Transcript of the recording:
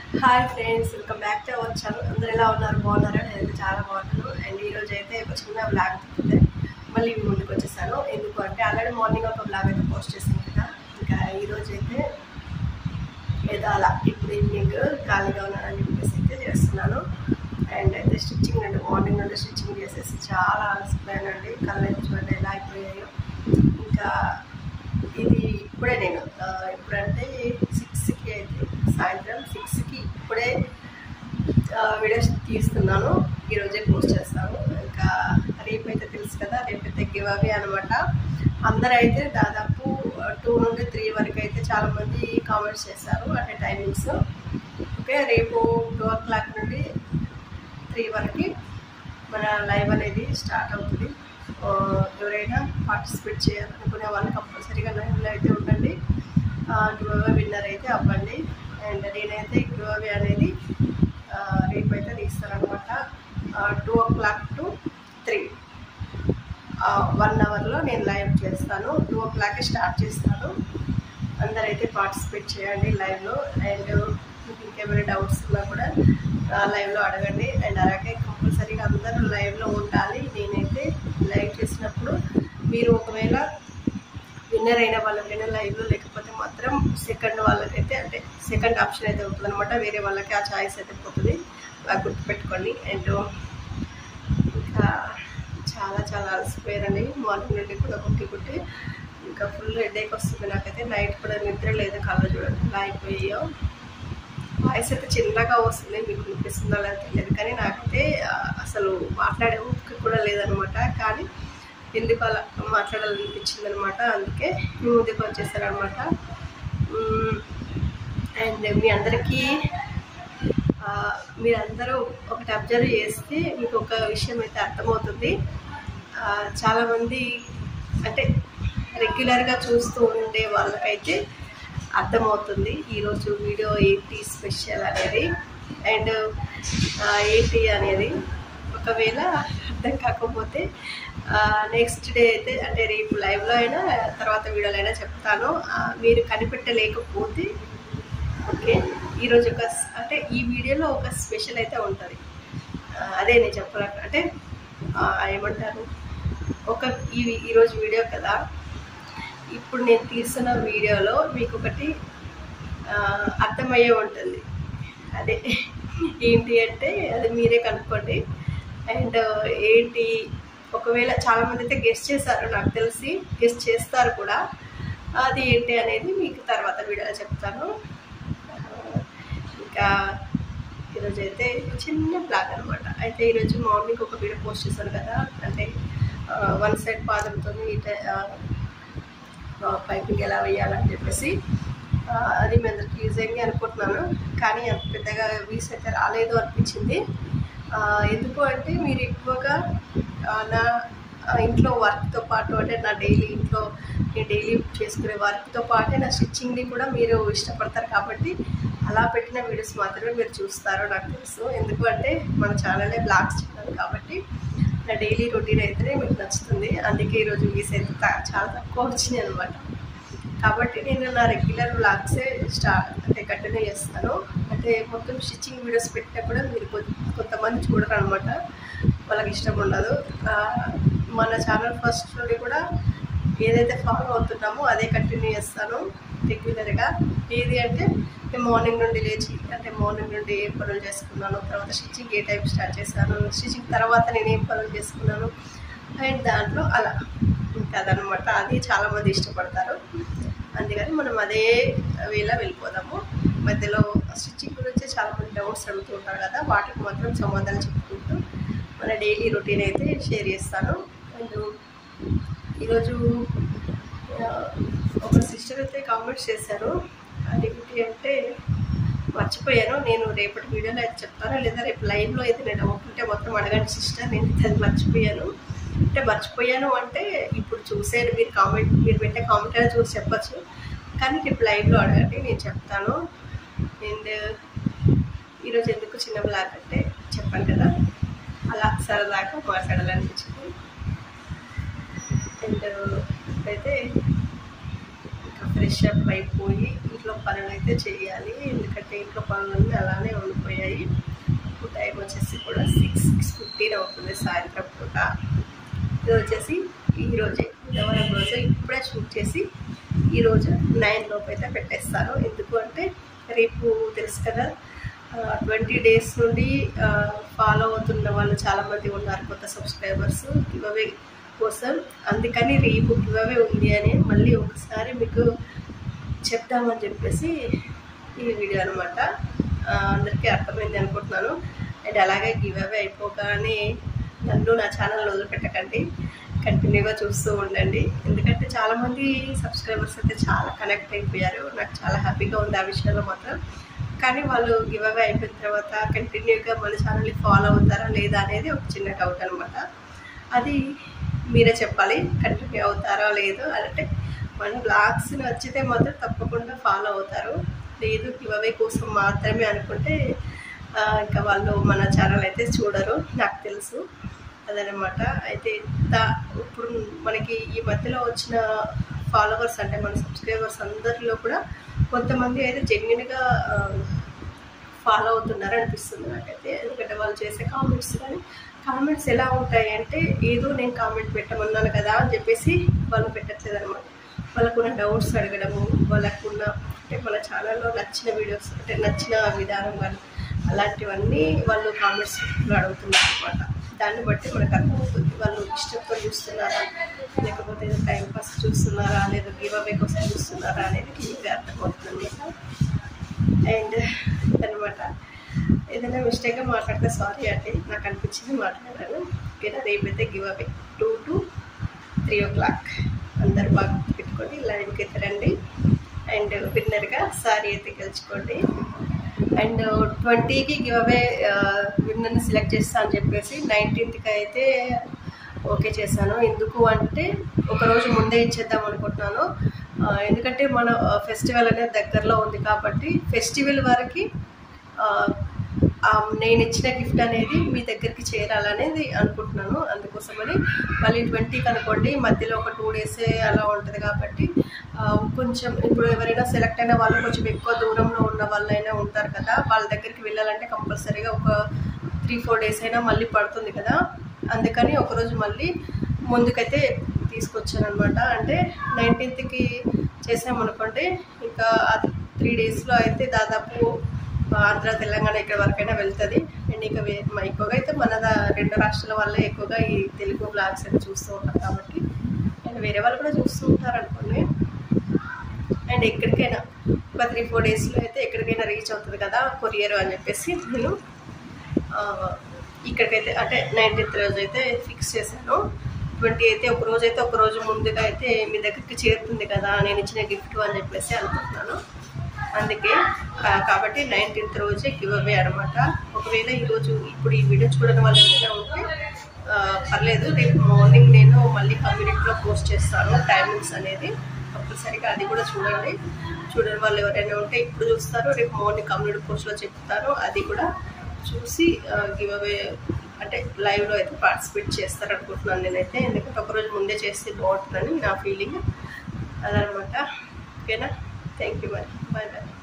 hi friends welcome back to our channel అందరు ఎలా ఉన్నారు బాగున్నారా నేను చాలా బాగున్నాను అండ్ ఈ రోజు అయితే ఒక చిన్న బ్లాగ్ ఉంటుంది మళ్ళీ మీ ముందుకు వచ్చేసాను ఎందుకు అంటే ఆల్రెడీ మార్నింగ్ ఒక బ్లాగ్ అయితే పోస్ట్ చేశాను కదా ఇంకా ఈ రోజు అయితే ఏదో అలా ఇప్పుడు ఈవినింగ్ ఖాళీగా ఉన్నానని చెప్పేసి అయితే చేస్తున్నాను అండ్ అయితే స్టిచ్చింగ్ అంటే మార్నింగ్ నుండి స్టిచ్చింగ్ చేసేసి చాలా అలసిపోయానండి కళ్ళు చూడండి ఎలా అయిపోయాయో ఇంకా ఇది ఇప్పుడే నేను ఆ, ఇప్పుడంటే సిక్స్కి అయితే సాయంత్రం సిక్స్కి ఇప్పుడే ఆ, వీడియోస్ తీస్తున్నాను ఈరోజే పోస్ట్ చేస్తాను ఇంకా రేపు అయితే తెలుసు కదా రేపైతే గివ్ అవే అనమాట అందరూ అయితే దాదాపు టూ నుండి త్రీ వరకు అయితే చాలామంది కామెంట్స్ చేశారు అంటే టైమింగ్స్ ఓకే రేపు టూ ఓ క్లాక్ నుండి త్రీ వరకు మన లైవ్ అనేది స్టార్ట్ అవుతుంది ఆ, ఎవరైనా పార్టిసిపేట్ చేయాలనుకునే వాళ్ళు కంపల్సరీగా లైవ్లో అయితే ఉండండి గివ్ విన్నర్ అయితే అవ్వండి అండ్ నేనైతే గివ్ అనేది ఆ, రేపు అయితే తీస్తానమాట two o'clock to three one అవర్లో నేను లైవ్ చేస్తాను టూ ఓ క్లాక్కి స్టార్ట్ చేస్తాను అందరైతే పార్టిసిపేట్ చేయండి లైవ్లో అండ్ మీకు ఇంకేమైనా డౌట్స్ ఉన్నా కూడా లైవ్లో అడగండి అండ్ అలాగే కంపల్సరీగా అందరూ లైవ్లో ఉండాలి నేనైతే లైవ్ చేసినప్పుడు మీరు ఒకవేళ విన్నర్ అయిన వాళ్ళకైనా లైవ్లో లేకపోతే మాత్రం సెకండ్ వాళ్ళకైతే అంటే సెకండ్ ఆప్షన్ అయితే ఉంటుంది అనమాట వేరే వాళ్ళకి ఆ ఛాయిస్ అయితే పోతుంది బాగా గుర్తుపెట్టుకోండి అండ్ ఇంకా చాలా చాలా అలసిపోయారండి మార్నింగ్ నుండి కూడా కుట్టి కుట్టి ఇంకా ఫుల్ హెడేక్ వస్తుంది నాకైతే నైట్ కూడా నిద్ర లేదు కళ్ళు చూడండి ఇలా అయిపోయాయో వాయిస్ అయితే చిన్నగా వస్తుంది మీకు వినిపిస్తుందో లేదో తెలియదు కానీ నాకైతే ఆ, అసలు మాట్లాడే ఓపిక కూడా లేదనమాట కానీ ఎందుకు అలా మాట్లాడాలనిపించింది అనమాట అందుకే మీ ముందుకు వచ్చేసారనమాట అండ్ మీ అందరికీ ఆ, మీరందరూ ఒకటి అబ్జర్వ్ చేస్తే మీకు ఒక విషయం అయితే అర్థమవుతుంది ఆ, చాలామంది అంటే రెగ్యులర్గా చూస్తూ ఉండే వాళ్ళకైతే అర్థమవుతుంది ఈరోజు వీడియో ఏంటి స్పెషల్ అనేది అండ్ ఏంటి అనేది ఒకవేళ అర్థం కాకపోతే నెక్స్ట్ డే అయితే అంటే రేపు లైవ్లో అయినా తర్వాత వీడియోలో అయినా చెప్తాను ఆ, మీరు కనిపెట్టలేకపోతే ఓకే ఈరోజు ఒక స్- అంటే ఈ వీడియోలో ఒక స్పెషల్ అయితే ఉంటుంది ఆ, అదే నేను చెప్పాల అంటే ఆ, ఏమంటారు ఒక ఈ ఈరోజు వీడియో కదా ఇప్పుడు నేను తీస్తున్న వీడియోలో మీకు ఒకటి ఆ, అర్థమయ్యే ఉంటుంది అదే ఏంటి అంటే అది మీరే కనుక్కోండి అండ్ ఏంటి ఒకవేళ చాలామంది అయితే గెస్ట్ చేశారు నాకు తెలిసి గెస్ట్ చేస్తారు కూడా అది ఏంటి అనేది మీకు తర్వాత వీడియోలో చెప్తాను ఆ, ఇంకా ఈరోజు అయితే చిన్న బ్లాగ్ అనమాట అయితే ఈరోజు మార్నింగ్ ఒక వీడియో పోస్ట్ చేశాను కదా అంటే వన్ సైడ్ పాదంతో పైపింగ్ ఎలా వేయాలని చెప్పేసి ఆ, అది మీ అందరికి యూజ్ అయింది అనుకుంటున్నాను కానీ అంత పెద్దగా వీస్ అయితే రాలేదు అనిపించింది ఆ, ఎందుకు అంటే మీరు ఎక్కువగా ఆ, నా ఆ, ఇంట్లో వర్క్తో పాటు అంటే నా డైలీ ఇంట్లో నేను డైలీ చేసుకునే వర్క్తో పాటే నా స్టిచ్చింగ్ని కూడా మీరు ఇష్టపడతారు కాబట్టి అలా పెట్టిన వీడియోస్ మాత్రమే మీరు చూస్తారు నాకు తెలుసు ఎందుకు అంటే మన ఛానలే బ్లాగ్స్ ఛానల్ కాబట్టి నా డైలీ రొటీన్ అయితేనే మీకు నచ్చుతుంది అందుకే ఈరోజు వీస్ అయితే త- చాలా తక్కువ వచ్చినాయి అనమాట కాబట్టి నేను నా రెగ్యులర్ బ్లాగ్సే స్టార్ట్ అంటే కంటిన్యూ చేస్తాను అంటే మొత్తం స్టిచ్చింగ్ వీడియోస్ పెట్టినా కూడా మీరు కొ- కొంతమంది చూడరు అనమాట వాళ్ళకి ఇష్టం ఉండదు ఆ, మన ఛానల్ ఫస్ట్ నుండి కూడా ఏదైతే ఫాలో అవుతున్నామో అదే కంటిన్యూ చేస్తాను రెగ్యులర్గా ఏది అంటే నేను మార్నింగ్ నుండి లేచి అంటే మార్నింగ్ నుండి ఏం పనులు చేసుకున్నాను తర్వాత స్టిచ్చింగ్ ఏ టైప్ స్టార్ట్ చేశాను స్టిచ్చింగ్ తర్వాత నేను ఏం పనులు చేసుకున్నాను అండ్ దాంట్లో అలా ఇంకా అదనమాట అది చాలామంది ఇష్టపడతారు అందుకని మనం అదే వేళ వెళ్ళిపోదాము మధ్యలో స్టిచ్చింగ్ గురించి చాలామంది డౌట్స్ అడుగుతూ ఉంటారు కదా వాటికి మాత్రం సమాధానం చెప్పుకుంటూ మన డైలీ రొటీన్ అయితే షేర్ చేస్తాను అండ్ ఈరోజు ఆ, ఒక సిస్టర్ అయితే కామెంట్స్ చేశారు అది ఏంటి అంటే మర్చిపోయాను నేను రేపటి వీడియోలో అయితే చెప్తాను లేదా రేపు లైవ్లో అయితే నేను డౌట్ ఉంటే మొత్తం అడగండి సిస్టర్ నేను అయితే అది మర్చిపోయాను అంటే మర్చిపోయాను అంటే ఇప్పుడు చూసేది మీరు కామెంట్ మీరు పెట్టే కామెంట్ అయినా చూసి చెప్పచ్చు కానీ రేపు లైవ్లో అడగండి నేను చెప్తాను అండ్ ఈరోజు ఎందుకు చిన్న బ్లాగ్ అంటే చెప్పాను కదా అలా సరదాగా మాట్లాడాలనిపించింది అండ్ ఇప్పుడైతే ఇంకా ఫ్రెష్ అప్ అయిపోయి ఇంట్లో ఇంట్లో పనులు అయితే చేయాలి ఎందుకంటే ఇంట్లో పనులన్నీ అలానే ఉండిపోయాయి ఇప్పుడు టైం వచ్చేసి కూడా సిక్స్ సిక్స్ ఫిఫ్టీన్ అవుతుంది సాయంత్రం పూట ఇది వచ్చేసి ఈ రోజే బుధవారం రోజు ఇప్పుడే షూట్ చేసి ఈ రోజు నైన్ లోపు అయితే పెట్టేస్తాను ఎందుకు అంటే రేపు తెలుసు కదా ట్వంటీ డేస్ నుండి ఫాలో అవుతున్న వాళ్ళు చాలామంది ఉన్నారు కొత్త సబ్స్క్రైబర్స్ గివవే కోసం అందుకని రేపు గివవే ఉంది అని మళ్ళీ ఒకసారి మీకు చెప్దామని చెప్పేసి ఈ వీడియో అనమాట అందరికీ అర్థమైంది అనుకుంటున్నాను అండ్ అలాగే గివ్ అవే అయిపోగానే నన్ను నా ఛానల్ వదిలిపెట్టకండి కంటిన్యూగా చూస్తూ ఉండండి ఎందుకంటే చాలామంది సబ్స్క్రైబర్స్ అయితే చాలా కనెక్ట్ అయిపోయారు నాకు చాలా హ్యాపీగా ఉంది ఆ విషయంలో మాత్రం కానీ వాళ్ళు గివ్ అవే అయిపోయిన తర్వాత కంటిన్యూగా మన ఛానల్ని ఫాలో అవుతారా లేదా అనేది ఒక చిన్న డౌట్ అనమాట అది మీరే చెప్పాలి కంటిన్యూ అవుతారా లేదు అంటే మన బ్లాగ్స్ నచ్చితే మాత్రం తప్పకుండా ఫాలో అవుతారు లేదు గివ్ అవే కోసం మాత్రమే అనుకుంటే ఆ, ఇంకా వాళ్ళు మన ఛానల్ అయితే చూడరు నాకు తెలుసు అదనమాట అయితే దా- ఇప్పుడు మనకి ఈ మధ్యలో వచ్చిన ఫాలోవర్స్ అంటే మన సబ్స్క్రైబర్స్ అందరిలో కూడా కొంతమంది అయితే జెన్యున్గా ఫాలో అవుతున్నారు అనిపిస్తుంది నాకైతే ఎందుకంటే వాళ్ళు చేసే కామెంట్స్ కానీ కామెంట్స్ ఎలా ఉంటాయి అంటే ఏదో నేను కామెంట్ పెట్టమన్నాను కదా అని చెప్పేసి వాళ్ళు పెట్టట్లేదు అనమాట వాళ్ళకున్న డౌట్స్ అడగడము వాళ్ళకున్న అంటే మన ఛానల్లో నచ్చిన వీడియోస్ అంటే నచ్చిన విధానం కానీ అలాంటివన్నీ వాళ్ళు కామెంట్స్ అడుగుతున్నారు అనమాట దాన్ని బట్టి మనకు అర్థమవుతుంది వాళ్ళు ఇష్టంతో చూస్తున్నారా లేకపోతే ఏదో టైం పాస్ చూస్తున్నారా లేదా గివ్ అవే కోసం చూస్తున్నారా అనేది క్లియర్గా అర్థమవుతుంది అనమాట అండ్ అనమాట ఏదైనా మిస్టేక్గా మాట్లాడితే సారీ అండి నాకు అనిపించింది మాట్లాడాను ఓకేనా రేపైతే give away two to three o'clock అందరు బాగా పెట్టుకొని లైవ్కి అయితే రండి అండ్ విన్నర్గా సారీ అయితే గెలుచుకోండి అండ్ ట్వంటీకి గివ్ అవే విన్నర్ని సెలెక్ట్ చేస్తా అని చెప్పేసి నైన్టీన్త్కి అయితే ఓకే చేశాను ఎందుకు అంటే ఒక రోజు ముందే ఇచ్చేద్దాం అనుకుంటున్నాను ఆ, ఎందుకంటే మన ఫెస్టివల్ అనేది దగ్గరలో ఉంది కాబట్టి ఫెస్టివల్ వరకు ఆ, ఆ, నేను ఇచ్చిన గిఫ్ట్ అనేది మీ దగ్గరికి చేరాలనేది అనుకుంటున్నాను అందుకోసమని మళ్ళీ ట్వంటీకి అనుకోండి మధ్యలో ఒక టూ డేసే అలా ఉంటుంది కాబట్టి ఆ, కొంచెం ఇప్పుడు ఎవరైనా సెలెక్ట్ అయిన వాళ్ళు కొంచెం ఎక్కువ దూరంలో ఉన్న వాళ్ళైనా ఉంటారు కదా వాళ్ళ దగ్గరికి వెళ్ళాలంటే కంపల్సరీగా ఒక త్రీ ఫోర్ డేస్ అయినా మళ్ళీ పడుతుంది కదా అందుకని ఒకరోజు మళ్ళీ ముందుకైతే తీసుకొచ్చాను అనమాట అంటే నైన్టీన్త్కి చేసామనుకోండి ఇంకా త్రీ డేస్లో అయితే దాదాపు ఆంధ్ర తెలంగాణ ఇక్కడ వరకైనా వెళ్తుంది అండ్ ఇంకా వే- మ- ఎక్కువగా అయితే మన దా- రెండు రాష్ట్రాల వాళ్ళే ఎక్కువగా ఈ తెలుగు బ్లాగ్స్ అయితే చూస్తూ ఉంటారు కాబట్టి అండ్ వేరే వాళ్ళు కూడా చూస్తూ ఉంటారు అనుకోండి అండ్ ఎక్కడికైనా ఒక త్రీ ఫోర్ డేస్లో అయితే ఎక్కడికైనా రీచ్ అవుతుంది కదా కొరియర్ అని చెప్పేసి నేను ఆ, ఇక్కడికైతే అంటే నైన్టీన్త్ రోజు అయితే ఫిక్స్ చేశాను ట్వంటీ అయితే ఒక రోజు అయితే ఒక రోజు ముందుగా అయితే మీ దగ్గరికి చేరుతుంది కదా నేను ఇచ్చిన గిఫ్ట్ అని చెప్పేసి అనుకుంటున్నాను అందుకే ఆ, కాబట్టి నైన్టీన్త్ రోజే గివ్ అవే అనమాట ఒకవేళ ఈరోజు ఇప్పుడు ఈ వీడియో చూడడం వల్ల ఏమైనా ఉంటే ఆ, పర్లేదు రేపు మార్నింగ్ నేను మళ్ళీ కమ్యూనిటీలో పోస్ట్ చేస్తాను టైమింగ్స్ అనేది కంపల్సరీగా అది కూడా చూడండి చూడని వాళ్ళు ఎవరైనా ఉంటే ఇప్పుడు చూస్తారు రేపు మార్నింగ్ కమ్యూనిటీ పోస్ట్లో చెప్తాను అది కూడా చూసి గివ్ అవే అంటే లైవ్లో అయితే పార్టిసిపేట్ చేస్తారు అనుకుంటున్నాను నేనైతే ఎందుకంటే ఒకరోజు ముందే చేస్తే బాగుంటుందని నా ఫీలింగ్ అదనమాట ఓకేనా థ్యాంక్ యూ మరి బాయ్ బాయ్